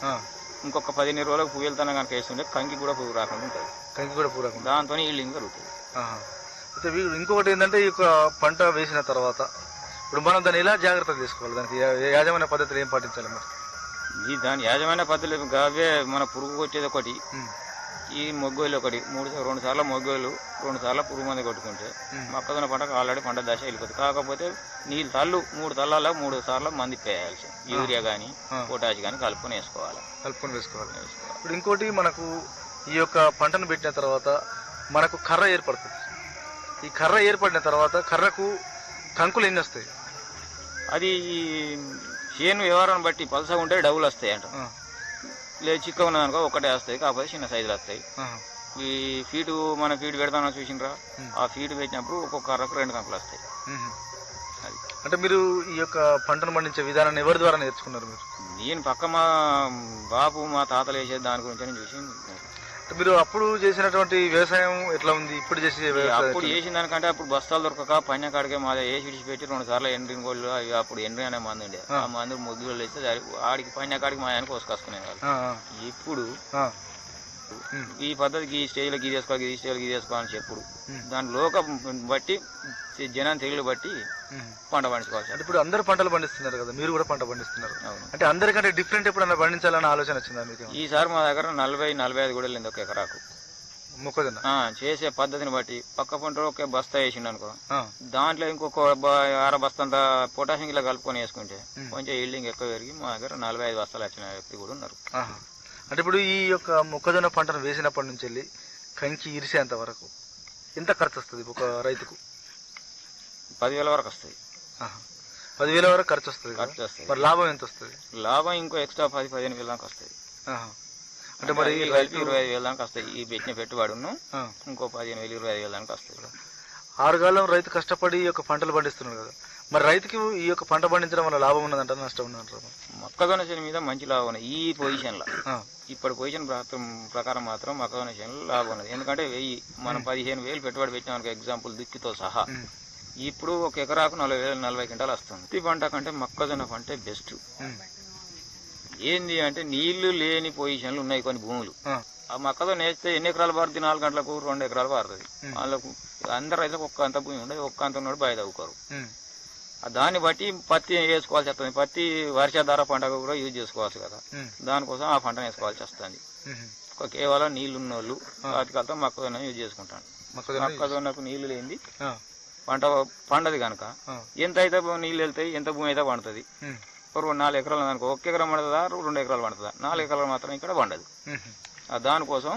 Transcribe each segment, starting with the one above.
ఆ, ఇంకొక పదిహేను రోజులకు పువ్వు వెళ్తాను కనుక వేస్తుంటే కంకి కూడా పువ్వు రాకుండా ఉంటుంది కంకి కూడా పూరకుండా దాంతో ఈల్డింగ్ జరుగుతుంది ఆహా. అయితే వీడు ఇంకొకటి ఏంటంటే ఈ యొక్క పంట వేసిన తర్వాత ఇప్పుడు మనం దాన్ని ఎలా జాగ్రత్తలు తీసుకోవాలి దానికి యా- యాజమాన్య పద్ధతులు ఏం పాటించాలి మరి ఈ దాని యాజమాన్య పద్ధతులు కావే మన పురుగు కొట్టేది ఒకటి ఉమ్, ఈ మొగ్గోలు ఒకటి మూడు సా- రెండు సార్లు మొగ్గోలు రెండు సార్లు పురుగు మంది కొట్టుకుంటే ఉమ్. మొక్కజొన్న పంటకు ఆల్రెడీ పంట దశ వెళ్ళిపోతుంది కాకపోతే నీళ్ళు తల్లు మూడు తల్లాల మూడు సార్లు మంది పేయాల్సి యూరియా కానీ ఆ. పొటాష్ కానీ కలుపుకొని వేసుకోవాలి కలుపుకొని వేసుకోవాలి వేసుకోవాలి. ఇప్పుడు ఇంకోటి మనకు ఈ యొక్క పంటను పెట్టిన తర్వాత మనకు కర్ర ఏర్పడుతుంది ఈ కర్ర ఏర్పడిన తర్వాత కర్రకు కంకులు ఎన్ని వస్తాయి అది ఈ చేను వ్యవహారం బట్టి పలసగా ఉంటే డబ్బులు వస్తాయి అంట ఆ, లేదు చిక్క ఉన్నదనుకో ఒకటే వస్తాయి కాకపోతే చిన్న సైజులు వస్తాయి ఆహా. ఈ ఫీటు మన ఫీటు పెడతామని చూసిండ్రా ఉమ్. ఆ ఫీటు పెట్టినప్పుడు ఒక్కొక్క కర్రకు రెండు కంకులు వస్తాయి ఉహు. అది అంటే మీరు ఈ యొక్క పంటను పండించే విధానాన్ని ఎవరి ద్వారా నేర్చుకున్నారు మీరు నేను పక్క మా బాబు మా తాతలు వేసే దాని గురించి నేను చూసి అంటే మీరు అప్పుడు చేసినటువంటి వ్యవసాయం ఎట్లా ఉంది ఇప్పుడు చేసే వ్యవసాయం అప్పుడు చేసిన దానికంటే అప్పుడు బస్తాలు దొరకక పన్య కాడికే మా వేసి విడిచిపెట్టి రెండు సార్లు ఎండ్రిన్ గోళ్ళు అవి అప్పుడు ఎండ్రి అనే మందు ఉండే ఆ మందు ముగ్గులు వేస్తే దాని- ఆడికి పన్య కాడికి మా ఆయన కోసుకొసుకునేవాళ్ళు ఆ, ఆ, ఇప్పుడు ఆ. ఉమ్, ఈ పద్ధతికి ఈ స్టేజ్లో గీ చేసుకోవాలి ఈ స్టేజ్లో గీ చేసుకోవాలని చెప్పుడు ఉమ్. దాని లోక బట్టి జనం తెగులు బట్టి ఉమ్. పంట పండించుకోవాలి అంటే ఇప్పుడు అందరు పంటలు పండిస్తున్నారు కదా మీరు కూడా పంట పండిస్తున్నారు అవును అంటే అందరికంటే డిఫరెంట్ ఎప్పుడన్నా పండించాలన్న ఆలోచన వచ్చిందా మీకు ఈసారి మా దగ్గర నలభై నలభై ఐదు కూడా వెళ్ళింది ఒక ఎకరాకు మొక్కజొన్న ఆ, చేసే పద్ధతిని బట్టి పక్క పంట ఒక బస్తా వేసిండు అనుకో ఆ, దాంట్లో ఇంకొక బ- అర బస్తంత పొటాషియం ఇలా కలుపుకొని వేసుకుంటే ఉమ్. కొంచెం ఈల్డింగ్ ఎక్కువ పెరిగి మా దగ్గర నలభై ఐదు బస్తాలు వచ్చిన వ్యక్తి కూడా ఉన్నారు ఆహా. అంటే ఇప్పుడు ఈ యొక్క మొక్కజొన్న పంటను వేసినప్పటి నుంచి వెళ్ళి కంకి ఇరిసేంత వరకు ఎంత ఖర్చు వస్తుంది ఒక రైతుకు పదివేల వరకు వస్తాయి ఆహా. పదివేల వరకు ఖర్చు వస్తుంది కదా? ఖర్చు వస్తాయి మరి లాభం ఎంత వస్తుంది లాభం ఇంకో ఎక్స్ట్రా పది పదిహేను వేల దాకా వస్తాయి ఆహా. అంటే మరి ఈ రైతు ఇరవై ఐదు వేల దాకా వస్తాయి ఈ పెట్టిన పెట్టుబడును ఆ. ఇంకో పదిహేను వేలు ఇరవై ఐదు వేల దాకా వస్తాయి ఆరుగాలం రైతు కష్టపడి ఈ యొక్క పంటలు పండిస్తున్నాడు కదా మరి రైతుకి ఈ యొక్క పంట పండించడం వల్ల లాభం ఉన్నదంటారా నష్టం ఉన్నదంటారా మొక్కజొన్న చేను మీద మంచి లాభం ఉన్నది ఈ పొజిషన్లో ఆ, ఇప్పుడు పొజిషన్ ప్రకారం ప్రకారం మాత్రం మొక్కజొన్న చేనులో లాభం ఉన్నది ఎందుకంటే వెయ్యి మనం పదిహేను వేలు పెట్టుబడి పెట్టినాం అనుకో ఎగ్జాంపుల్ దుక్కితో సహా ఉమ్, ఇప్పుడు ఒక ఎకరాకు నలభై వేలు నలభై క్వింటాలు వస్తుంది ఈ పంట కంటే మొక్కజొన్న పంటే బెస్ట్ ఉమ్, ఏంది అంటే నీళ్లు లేని పొజిషన్లు ఉన్నాయి కొన్ని భూములు ఆ, ఆ మొక్కజొన్న వేస్తే ఎన్ని ఎకరాలు పారుతుంది నాలుగు గంటలకు రెండు ఎకరాలు పారుతుంది వాళ్ళకు అందరు రైతులకు ఒక్క అంత భూమి ఉండదు ఒక్క అంత ఉన్నాడు బయట తవ్వుకోరు ఉమ్, ఆ దాన్ని బట్టి పత్తి వేసుకోవాల్సి వస్తుంది పత్తి వర్షాధార పంటకు కూడా యూజ్ చేసుకోవచ్చు కదా ఉమ్, దానికోసం ఆ పంటను వేసుకోవాల్సి వస్తుంది ఉమ్. ఒక కేవలం నీళ్లు ఉన్న వాళ్ళు కాతికాలతో మొక్కజొన్న యూజ్ చేసుకుంటాను మొక్కజొన్న మొక్కజొన్నకు నీళ్లు లేనిది ఆ, పంట పండదు కనుక ఆ, ఎంత అయితే నీళ్ళు వెళ్తాయి ఎంత భూమి అయితే పండుతుంది ఉమ్, ఒక నాలుగు ఎకరాలు అనుకో ఒక ఎకరం పండుతుందా రెండు ఎకరాలు పండుతుందా నాలుగు ఎకరాలు మాత్రం ఇక్కడ పండదు ఉమ్. ఆ దానికోసం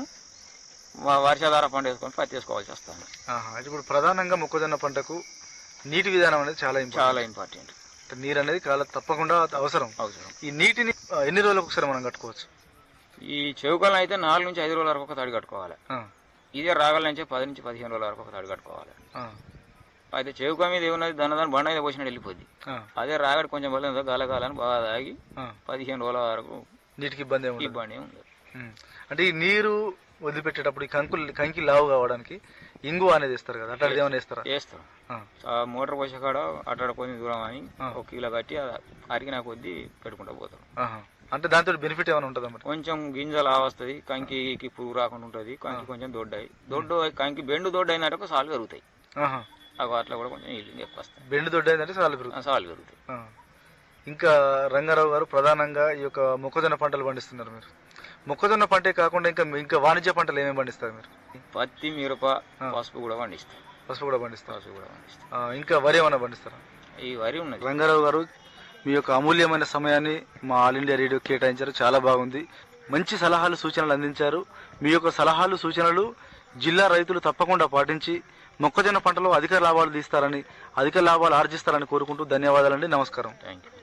వ- వర్షాధార పంట వేసుకొని పత్తి వేసుకోవాల్సి వస్తుంది ఆహా. అయితే ఇప్పుడు ప్రధానంగా మొక్కజొన్న పంటకు నీటి విధానం అనేది చాలా ఇంపార్టెంట్ చాలా ఇంపార్టెంట్ అంటే నీరు అనేది చాలా తప్పకుండా అవసరం అవసరం ఈ నీటిని ఆ, ఎన్ని రోజులకు ఒకసారి మనం కట్టుకోవచ్చు ఈ చెవుకలను అయితే నాలుగు నుంచి ఐదు రోజుల వరకు ఒక తడి కట్టుకోవాలి ఆ, ఇదే రాగల నుంచి పది నుంచి పదిహేను రోజుల వరకు ఒక తడి కట్టుకోవాలి ఆ, అయితే చెవుక మీద ఏమున్నది దాని దాని బండ మీద పోసినట్టు వెళ్ళిపోద్ది ఆ, అదే రాగడి కొంచెం బలం గలగాలని బాగా తాగి ఆ. పదిహేను రోజుల వరకు నీటికి ఇబ్బంది ఏమి ఉండదు ఇబ్బంది ఉంది ఉమ్. అంటే ఈ నీరు వదిలిపెట్టేటప్పుడు ఈ కంకులు కంకి లావు కావడానికి ఇంగు అనేది ఇస్తారు కదా అట్లాంటిది ఏమైనా ఇస్తారా వేస్తాం ఆ, ఆ మోటార్ పోసే కాడ అట్టాడ కొంచెం దూరం అని ఆ. ఒక కిలో కట్టి ఆ అరిగిన కొద్దీ పెట్టుకుంటూ పోతాం ఆహా. అంటే దాంతో బెనిఫిట్ ఏమైనా ఉంటుందా మరి కొంచెం గింజలు ఆవస్తుంది కంకికి పురుగు రాకుండా ఉంటుంది కంకి కొంచెం దొడ్డాయి దొడ్డు కంకి బెండు దొడ్డు అయినట్టు ఒక సాలు పెరుగుతాయి ఆహా. అవి అట్లా కూడా కొంచెం ఇల్లు ఎక్కువ వస్తాయి బెండు దొడ్డ ఏంటంటే చాలా పెరుగుతుంది ఆ సాలు పెరుగుతాయి ఆ. ఇంకా రంగారావు గారు ప్రధానంగా ఈ యొక్క మొక్కజొన్న పంటలు పండిస్తున్నారు మీరు మొక్కజొన్న పంటే కాకుండా ఇంకా ఇంకా వాణిజ్య పంటలు ఏమేమి పండిస్తారు మీరు పత్తి మిరప పసుపు కూడా పండిస్తాం పసుపు కూడా పండిస్తారు పసుపు కూడా పండిస్తాం ఆ, ఇంకా వరి ఏమైనా పండిస్తారా ఈ వరి ఉన్నది రంగారావు గారు మీ యొక్క అమూల్యమైన సమయాన్ని మా ఆల్ ఇండియా రేడియో కేటాయించారు చాలా బాగుంది మంచి సలహాలు సూచనలు అందించారు మీ యొక్క సలహాలు సూచనలు జిల్లా రైతులు తప్పకుండా పాటించి మొక్కజొన్న పంటలో అధిక లాభాలు తీస్తారని అధిక లాభాలు ఆర్జిస్తారని కోరుకుంటూ ధన్యవాదాలండి నమస్కారం థ్యాంక్ యూ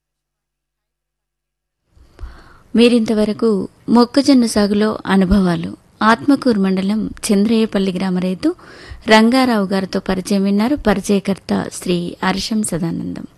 మీరింతవరకు మొక్కజొన్న సాగులో అనుభవాలు ఆత్మకూరు మండలం చంద్రయ్యపల్లి గ్రామ రైతు రంగారావు గారితో పరిచయం విన్నారు పరిచయకర్త శ్రీ హర్షం సదానందం